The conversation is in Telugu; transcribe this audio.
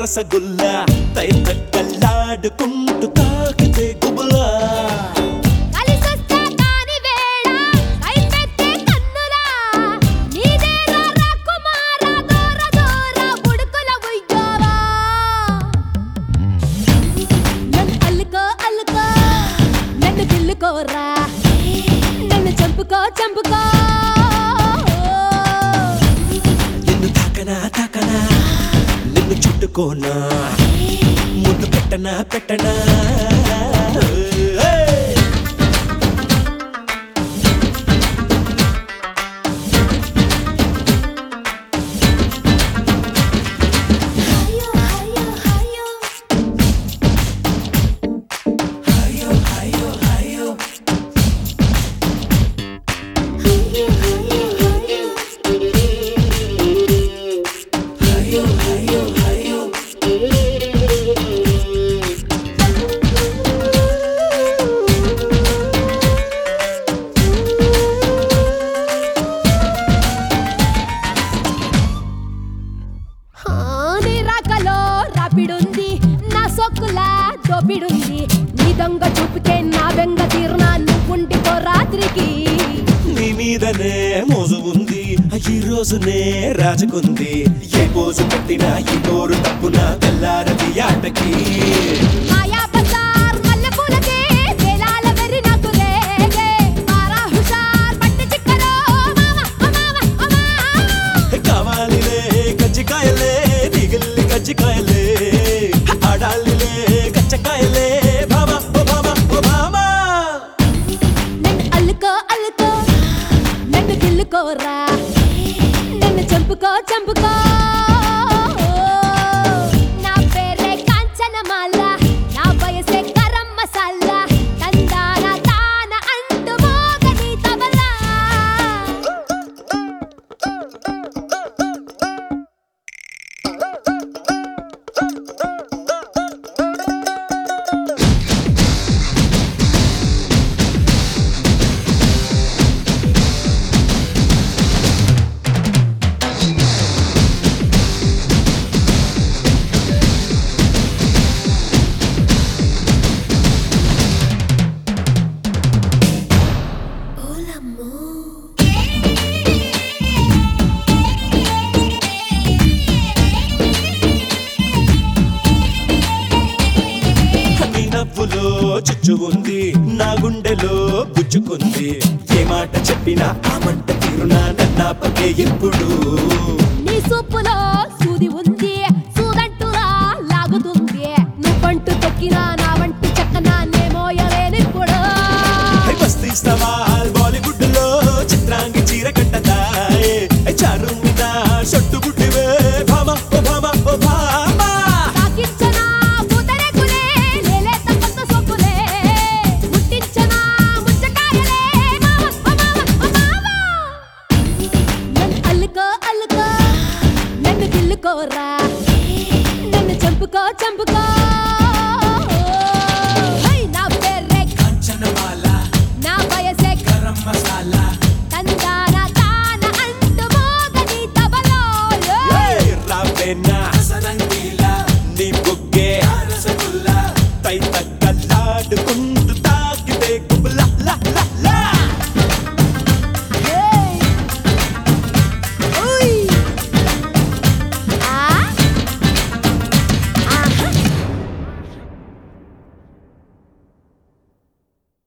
రసగుల్లా తై తక్కల్లాడుకుంటూ తాకితే గుబులా కలిసొస్తా కాని వేళ కైపెట్టే కన్నులా నీదేరా రాకుమార దూర దూర బుడుకుల ఉయ్యోవా నన్ను అల్లుకో అల్లుకో నన్ను గిల్లుకోరా నన్ను చంపుకో చంపుకో నిన్ను తాకనా తాకనా నిన్ను చుట్టుకోనా ముద్దు పెట్టనా పెట్టనా ఏయ్! హయ్యో హయ్యో హయ్యో హయ్యో హయ్యో హయ్యో ఆ, నీ రాకలో రాపిడుంది నా సొక్కులా దోపిడుంది నీ దొంగ చూపితే నా బెంగ తీర్నా నువ్వుండిపో రాత్రికి నీ మీదనే మోజు ఉంది ఈ రోజునే రాజుకుంది ఏ పోజు పెట్టినా ఈ నోరు తప్పున తెల్లారది ఆటకి మాయా బజార్ మల్లెపూలకే వేలాల వెర్రి నాకు రేగే మారా హుషార్ పట్టి చిక్కరో మామ ఓ మామ ఓ మామ కావాలిలే కజ్జికాయలే దిగిల్లి కజ్జికాయలే ఆడాలిలే కచ్చకాయలే భామ ఓ భామ ఓ భామ నన్ను అల్లుకో అల్లుకో నన్ను గిల్లుకోరా నన్ను చంపుకో చంపుకో నా పేరే కాంచనమాల నా వయసే గరం మసాలా తందాన తాన అంటూ మోగని తబలా నీ నవ్వులో చుచ్చు ఉంది నా గుండెలో గుచ్చుకుంది ఏ మాట చెప్పినా ఆ మంట తీరునా నన్నాపకే ఎప్పుడు నీ సూపులో సూది ఉంది సూదంటురా లాగుతుంది నువ్వంటూ తొక్కినా నా వంటి చక్కన నే మోయలేనిప్పుడు హై బస్తీస్తావా బాలీవుడ్ లో చిత్రాంగి చీర కట్టదాయే హై చారు మీద షొట్టు బుట్టివే భామ ఓ భామ ఓ భామ తాకించనా పూతరేకులే లేలేత కొత్త సొక్కులే ముట్టించనా ముచ్చకాయలే మామ ఓ మామ ఓ మామ నన్ను అల్లుకో అల్లుకో నన్ను గిల్లుకోరా నన్ను చంపుకో చంపుకో హై, నా పేరే కంచనమాల నా వయసే గరం మసాలా తందాన తాన అంటూ మోగని తబలో ఏయ్ రావేనా సరంగీలా నీ బుగ్గే రసగుల్లా తై తక్కలాడుకుంటూ తాకితే గుబులా లా లా